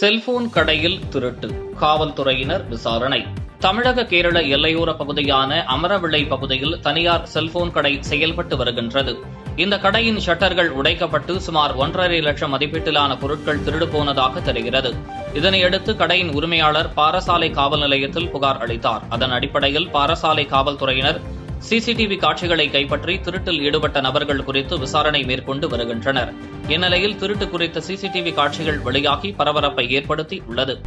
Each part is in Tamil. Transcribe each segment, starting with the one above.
செல்போன் கடையில் திருட்டு காவல்துறையினர் விசாரணை தமிழக கேரள எல்லையோர பகுதியான அமரவிளை பகுதியில் தனியார் செல்போன் கடை செயல்பட்டு வருகின்றது இந்த கடையின் ஷட்டர்கள் உடைக்கப்பட்டு சுமார் ஒன்றரை லட்சம் மதிப்பீட்டிலான பொருட்கள் திருடு போனதாக தெரிகிறது இதனையடுத்து கடையின் உரிமையாளர் பாரசாலை காவல் நிலையத்தில் புகார் அளித்தார் அதன் அடிப்படையில் பாரசாலை காவல்துறையினர் சிசிடிவி காட்சிகளை கைப்பற்றி திருட்டில் ஈடுபட்ட நபர்கள் குறித்து விசாரணை மேற்கொண்டு வருகின்றனர் இந்நிலையில் திருட்டு குறித்த சிசிடிவி காட்சிகள் வெளியாகி பரபரப்பை ஏற்படுத்தி உள்ளது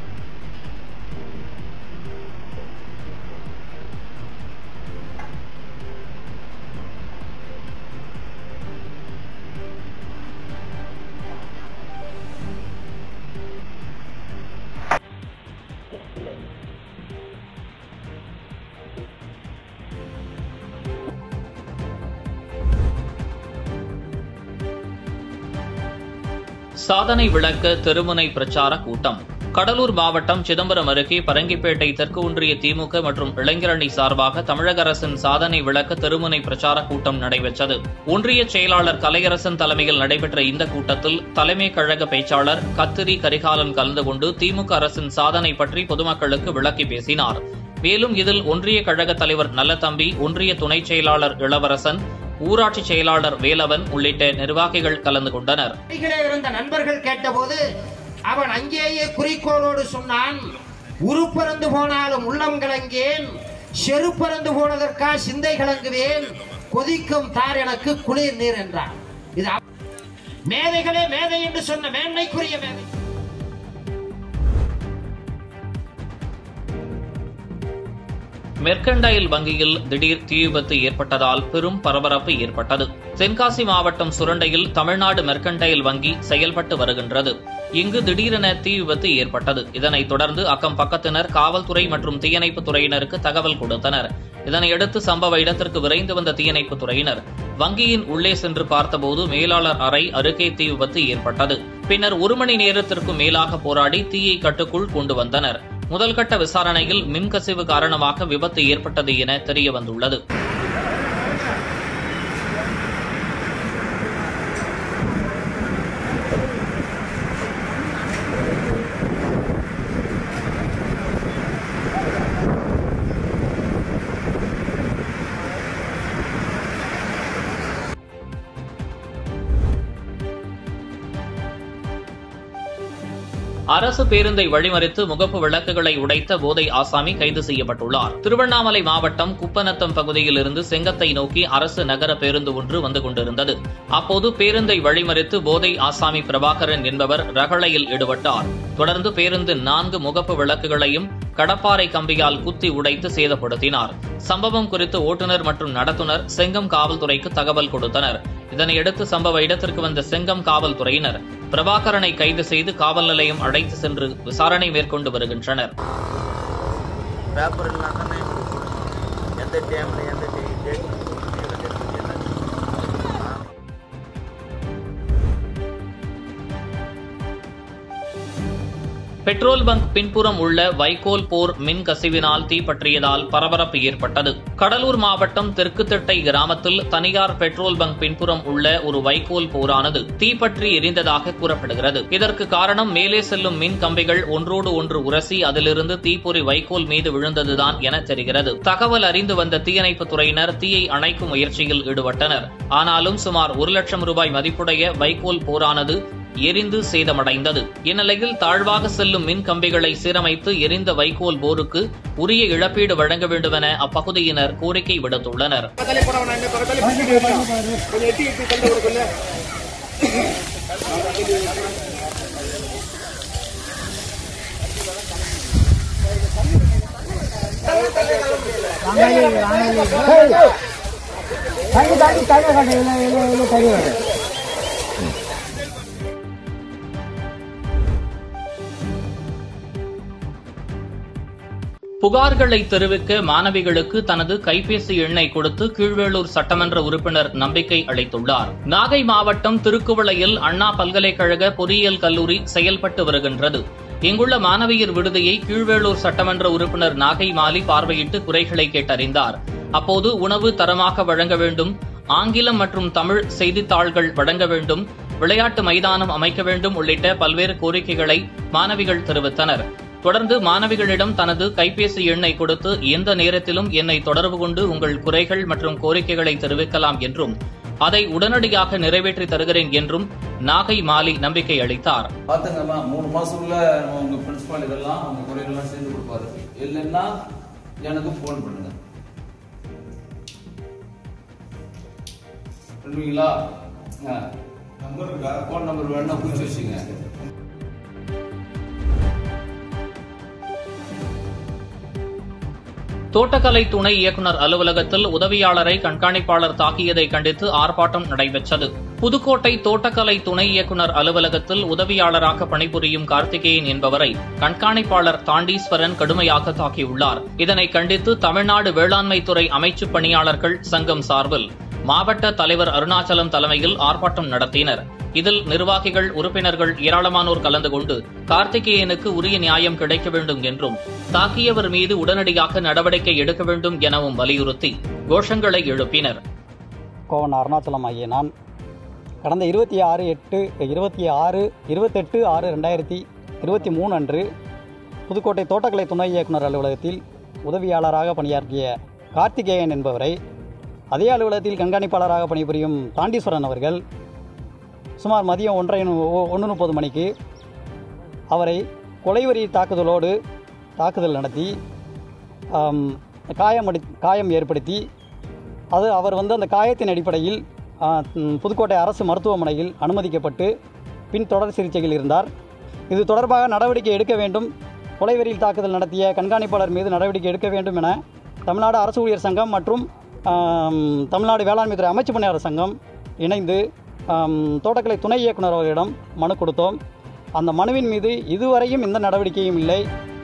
சாதனை விளக்க தெருமுனை பிரச்சார கூட்டம் கடலூர் மாவட்டம் சிதம்பரம் அருகே பரங்கிப்பேட்டை தெற்கு ஒன்றிய திமுக மற்றும் இளைஞரணி சார்பாக தமிழக அரசின் சாதனை விளக்க தெருமுனை பிரச்சார கூட்டம் நடைபெற்றது ஒன்றிய செயலாளர் கலையரசன் தலைமையில் நடைபெற்ற இந்த கூட்டத்தில் தலைமை கழக பேச்சாளர் கத்திரி கரிகாலன் கலந்து கொண்டு திமுக அரசின் சாதனை பற்றி பொதுமக்களுக்கு விளக்கி பேசினார் மேலும் இதில் ஒன்றிய கழக தலைவர் நல்லதம்பி ஒன்றிய துணைச் செயலாளர் இளவரசன் ஊராட்சி செயலாளர் வேலவன் உள்ளிட்ட நிர்வாகிகள் கலந்து கொண்டனர் அருகிலே இருந்த நண்பர்கள் கேட்டபோது அவன் அங்கேயே குறிக்கோளோடு சொன்னான் உருப்பறந்து போனாலும் உள்ளம் கலங்கேன் செருப்பறந்து போனதற்கா சிந்தை கலங்குவேன் கொதிக்கும் தார் எனக்கு குளிர் நீர் என்றான் இது அவ- மேதைகளே மேதை என்று சொன்ன மேன்மைக்குரிய மேதை மெர்கண்டைல் வங்கியில் திடீர் தீ விபத்து ஏற்பட்டதால் பெரும் பரபரப்பு ஏற்பட்டது தென்காசி மாவட்டம் சுரண்டையில் தமிழ்நாடு மெர்கண்டைல் வங்கி செயல்பட்டு வருகின்றது இங்கு திடீரென தீ விபத்து ஏற்பட்டது இதனைத் தொடர்ந்து அக்கம் பக்கத்தினர் காவல்துறை மற்றும் தீயணைப்புத் துறையினருக்கு தகவல் கொடுத்தனர் இதனையடுத்து சம்பவ இடத்திற்கு விரைந்து வந்த தீயணைப்புத் துறையினர் வங்கியின் உள்ளே சென்று பார்த்தபோது மேலாளர் அறை அருகே தீ விபத்து ஏற்பட்டது பின்னர் ஒரு மணி நேரத்திற்கும் மேலாக போராடி தீயை கட்டுக்குள் கொண்டு வந்தனர் முதல்கட்ட விசாரணையில் மின்கசிவு காரணமாக விபத்து ஏற்பட்டது என தெரியவந்துள்ளது அரசு பேருந்தை வழிமறித்து முகப்பு விளக்குகளை உடைத்த போதை ஆசாமி கைது செய்யப்பட்டுள்ளார் திருவண்ணாமலை மாவட்டம் குப்பநத்தம் பகுதியில் இருந்து செங்கத்தை நோக்கி அரசு நகர பேருந்து ஒன்று வந்து கொண்டிருந்தது அப்போது பேருந்தை வழிமறித்து போதை ஆசாமி பிரபாகரன் என்பவர் ரகளையில் ஈடுபட்டார் தொடர்ந்து பேருந்தின் நான்கு முகப்பு விளக்குகளையும் கடப்பாறை கம்பியால் குத்தி உடைத்து சேதப்படுத்தினார் சம்பவம் குறித்து ஓட்டுநர் மற்றும் நடத்துனர் செங்கம் காவல்துறைக்கு தகவல் கொடுத்தனர் இதனையடுத்து சம்பவ இடத்திற்கு வந்த செங்கம் காவல்துறையினர் பிரபாகரனை கைது செய்து காவல் நிலையம் அழைத்து சென்று விசாரணை மேற்கொண்டு வருகின்றனர் பேப்பர் இல்லைனாக்கா எந்த டைமில் எந்த டேட் பெட்ரோல் பங்க் பின்புறம் உள்ள வைக்கோல் போர் மின் கசிவினால் தீப்பற்றியதால் பரபரப்பு ஏற்பட்டது கடலூர் மாவட்டம் தெற்குத்திட்டை கிராமத்தில் தனியார் பெட்ரோல் பங்க் பின்புறம் உள்ள ஒரு வைக்கோல் போரானது தீப்பற்றி எரிந்ததாக கூறப்படுகிறது இதற்கு காரணம் மேலே செல்லும் மின் கம்பிகள் ஒன்றோடு ஒன்று உரசி அதிலிருந்து தீப்பொறி வைக்கோல் மீது விழுந்ததுதான் என தெரிகிறது தகவல் அறிந்து வந்த தீயணைப்புத் துறையினர் தீயை அணைக்கும் முயற்சியில் ஈடுபட்டனர் ஆனாலும் சுமார் ஒரு லட்சம் ரூபாய் மதிப்புடைய வைக்கோல் போரானது எரிந்து சேதமடைந்தது இந்நிலையில் தாழ்வாக செல்லும் மின் கம்பிகளை சீரமைத்து எரிந்த வைக்கோல் போருக்கு உரிய இழப்பீடு வழங்க வேண்டுமென அப்பகுதியினர் கோரிக்கை விடுத்துள்ளனர் புகார்களை தெரிவிக்க மாணவிகளுக்கு தனது கைபேசி எண்ணை கொடுத்து கீழ்வேளூர் சட்டமன்ற உறுப்பினர் நம்பிக்கை அளித்துள்ளார் நாகை மாவட்டம் திருக்குவளையில் அண்ணா பல்கலைக்கழக பொறியியல் கல்லூரி செயல்பட்டு வருகின்றது இங்குள்ள மாணவியர் விடுதியை கீழ்வேளூர் சட்டமன்ற உறுப்பினர் நாகை மாலி பார்வையிட்டு குறைகளை கேட்டறிந்தார் அப்போது உணவு தரமாக வழங்க வேண்டும் ஆங்கிலம் மற்றும் தமிழ் செய்தித்தாள்கள் வழங்க வேண்டும் விளையாட்டு மைதானம் அமைக்க வேண்டும் உள்ளிட்ட பல்வேறு கோரிக்கைகளை மாணவிகள் தெரிவித்தனர் தொடர்ந்து மாணவிகளிடம் தனது கைபேசி எண்ணை கொடுத்து எந்த நேரத்திலும் என்னை தொடர்பு கொண்டு உங்கள் குறைகள் மற்றும் கோரிக்கைகளை தெரிவிக்கலாம் என்றும் அதை உடனடியாக நிறைவேற்றி தருகிறேன் என்றும் நாகை மாலி நம்பிக்கை அளித்தார் பார்த்துங்கம்மா மூணு மாசம்ல உங்க பிரின்சிபால் இதெல்லாம் உங்க குறையெல்லாம் சேர்ந்து கொடுப்பாரு இல்லைன்னா எனக்கு ஃபோன் பண்ணுங்க பண்ணுவீங்களா நம்பர் ஃபோன் நம்பர் வேணா குறிச்சு வச்சுங்க தோட்டக்கலை துணை இயக்குநர் அலுவலகத்தில் உதவியாளரை கண்காணிப்பாளர் தாக்கியதை கண்டித்து ஆர்ப்பாட்டம் நடைபெற்றது புதுக்கோட்டை தோட்டக்கலை துணை இயக்குநர் அலுவலகத்தில் உதவியாளராக பணிபுரியும் கார்த்திகேயன் என்பவரை கண்காணிப்பாளர் தாண்டீஸ்வரன் கடுமையாக தாக்கியுள்ளார் இதனை கண்டித்து தமிழ்நாடு வேளாண்மை துறை அமைச்சு பணியாளர்கள் சங்கம் சார்பில் மாவட்ட தலைவர் அருணாச்சலம் தலைமையில் ஆர்ப்பாட்டம் நடத்தினர் இதில் நிர்வாகிகள் உறுப்பினர்கள் ஏராளமானோர் கலந்து கொண்டு கார்த்திகேயனுக்கு உரிய நியாயம் கிடைக்க வேண்டும் என்றும் தாக்கியவர் மீது உடனடியாக நடவடிக்கை எடுக்க வேண்டும் எனவும் வலியுறுத்தி கோஷங்களை எழுப்பினர் கோவன் அருணாச்சலம் ஆகிய நான் கடந்த இருபத்தி ஆறு எட்டு இருபத்தி ஆறு இருபத்தெட்டு ஆறு ரெண்டாயிரத்தி இருபத்தி மூணு அன்று புதுக்கோட்டை தோட்டக்கலை துணை இயக்குனர் அலுவலகத்தில் உதவியாளராக பணியாற்றிய கார்த்திகேயன் என்பவரை அதே அலுவலகத்தில் கண்காணிப்பாளராக பணிபுரியும் தாண்டீஸ்வரன் அவர்கள் சுமார் மதியம் ஒன்றரை ஒன்று முப்பது மணிக்கு அவரை கொலைவரி தாக்குதலோடு தாக்குதல் நடத்தி ஆம், காயமடி காயம் ஏற்படுத்தி அது அவர் வந்து அந்த காயத்தின் அடிப்படையில் ஆ, ம், புதுக்கோட்டை அரசு மருத்துவமனையில் அனுமதிக்கப்பட்டு பின் தொடர் சிகிச்சையில் இருந்தார் இது தொடர்பாக நடவடிக்கை எடுக்க வேண்டும் கொலைவெறியில் தாக்குதல் நடத்திய கண்காணிப்பாளர் மீது நடவடிக்கை எடுக்க வேண்டும் என தமிழ்நாடு அரசு ஊழியர் சங்கம் மற்றும் ஆம், தமிழ்நாடு வேளாண்மை துறை அமைச்சு பணியாளர் சங்கம் இணைந்து ஆம், தோட்டக்கலை துணை இயக்குனர் அவர்களிடம் மனு கொடுத்தோம் அந்த மனுவின் மீது இதுவரையும் எந்த நடவடிக்கையும் இல்லை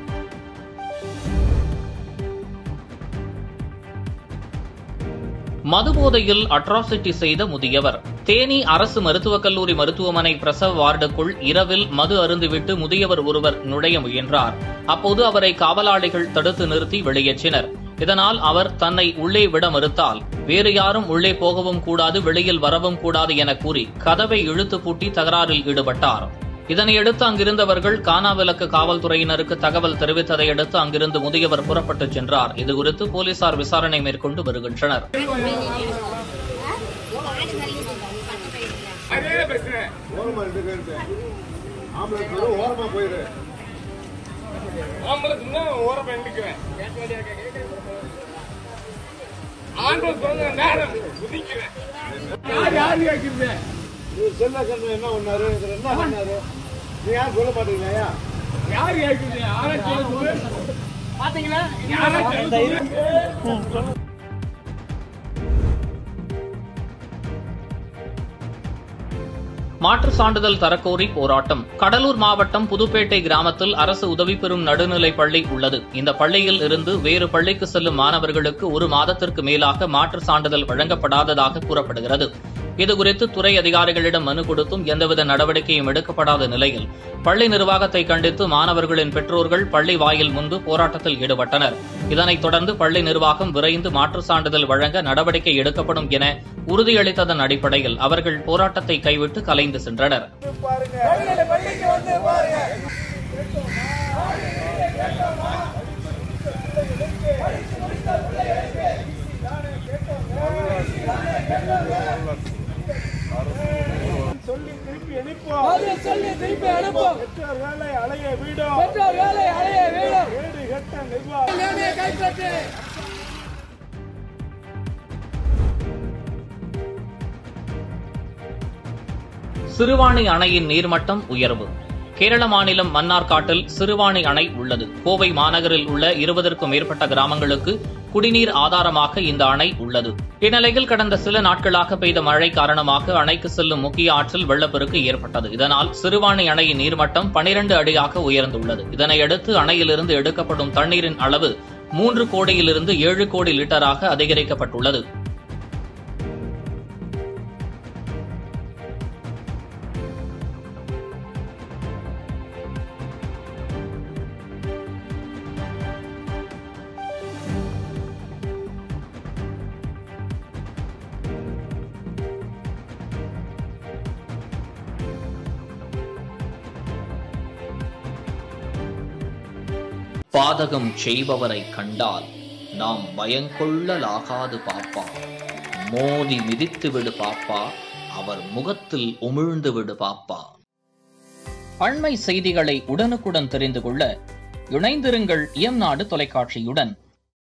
மதுபோதையில் அட்ராசிட்டி செய்த முதியவர் தேனி அரசு மருத்துவக் கல்லூரி மருத்துவமனை பிரசவ வார்டுக்குள் இரவில் மது அருந்துவிட்டு முதியவர் ஒருவர் நுழைய முயன்றார் அப்போது அவரை காவலாளிகள் தடுத்து நிறுத்தி வெளியேற்றினர் இதனால் அவர் தன்னை உள்ளே விட மறுத்தால் வேறு யாரும் உள்ளே போகவும் கூடாது வெளியில் வரவும் கூடாது என கூறி கதவை இழுத்து பூட்டி தகராறில் ஈடுபட்டார் இதனையடுத்து அங்கிருந்தவர்கள் கானாவிலக்கு காவல்துறையினருக்கு தகவல் தெரிவித்ததை அடுத்து அங்கிருந்து முதியவர் புறப்பட்டுச் சென்றார் இதுகுறித்து போலீசார் விசாரணை மேற்கொண்டு வருகின்றனர் ஓரமா ரெண்டு பேர் இருக்கு. ஆம்பளை பேரு ஓரமா போயிரு ஆம்பளுக்கு தான் ஓரமா நின்னுக்கிறேன் ஆண்கள் சொன்ன நேரம் குதிக்கிறேன் யார் யார் கேட்கிறது நீ செல்ல கண்ணு என்ன பண்ணாரு இதுல என்ன பண்ணாரு நீ யார் சொல்ல மாட்டீங்களா யார் கேட்குது யாரை கேட்குது பாத்தீங்களா யாரை கேட்குது மாற்றுச் சான்றிதழ் தரக்கோரி போராட்டம் கடலூர் மாவட்டம் புதுப்பேட்டை கிராமத்தில் அரசு உதவி பெறும் நடுநிலைப் பள்ளி உள்ளது இந்த பள்ளியில் இருந்து வேறு பள்ளிக்கு செல்லும் மாணவர்களுக்கு ஒரு மாதத்திற்கு மேலாக மாற்றுச் சான்றிதழ் வழங்கப்படாததாக கூறப்படுகிறது இதுகுறித்து துறை அதிகாரிகளிடம் மனு கொடுத்தும் எந்தவித நடவடிக்கையும் எடுக்கப்படாத நிலையில் பள்ளி நிர்வாகத்தை கண்டித்து மாணவர்களின் பெற்றோர்கள் பள்ளி வாயில் முன்பு போராட்டத்தில் ஈடுபட்டனர் இதனைத் தொடர்ந்து பள்ளி நிர்வாகம் விரைந்து மாற்றுச் சான்றிதழ் வழங்க நடவடிக்கை எடுக்கப்படும் என உறுதியளித்ததன் அடிப்படையில் அவர்கள் போராட்டத்தை கைவிட்டு கலைந்து சென்றனர் சொல்லி திருப்பி அனுப்போம் சொல்லி திருப்பி அனுப்பும் பெற்றோர் வேலை அலைய வீடும் பெற்றோர் வேலை அடைய வேணும் வீடு கட்ட நிர்வாகம் உடனே கைப்பற்று சிறுவாணி அணையின் நீர்மட்டம் உயர்வு கேரள மாநிலம் மன்னார்காட்டில் சிறுவாணி அணை உள்ளது கோவை மாநகரில் உள்ள இருபதற்கும் மேற்பட்ட கிராமங்களுக்கு குடிநீர் ஆதாரமாக இந்த அணை உள்ளது இந்நிலையில் கடந்த சில நாட்களாக பெய்த மழை காரணமாக அணைக்கு செல்லும் முக்கிய ஆற்றில் வெள்ளப்பெருக்கு ஏற்பட்டது இதனால் சிறுவாணி அணையின் நீர்மட்டம் 12 அடியாக உயர்ந்துள்ளது இதனையடுத்து அணையிலிருந்து எடுக்கப்படும் தண்ணீரின் அளவு மூன்று கோடியிலிருந்து ஏழு கோடி லிட்டராக அதிகரிக்கப்பட்டுள்ளது பாதகம் செய்பவரை கண்டால் நாம் பயங்கொள்ளலாகாது பாப்பா மோதி மிதித்து விடு பாப்பா அவர் முகத்தில் உமிழ்ந்து விடு பாப்பா அண்மை செய்திகளை உடனுக்குடன் தெரிந்து கொள்ள இணைந்திருங்கள் இயம்நாடு தொலைக்காட்சியுடன்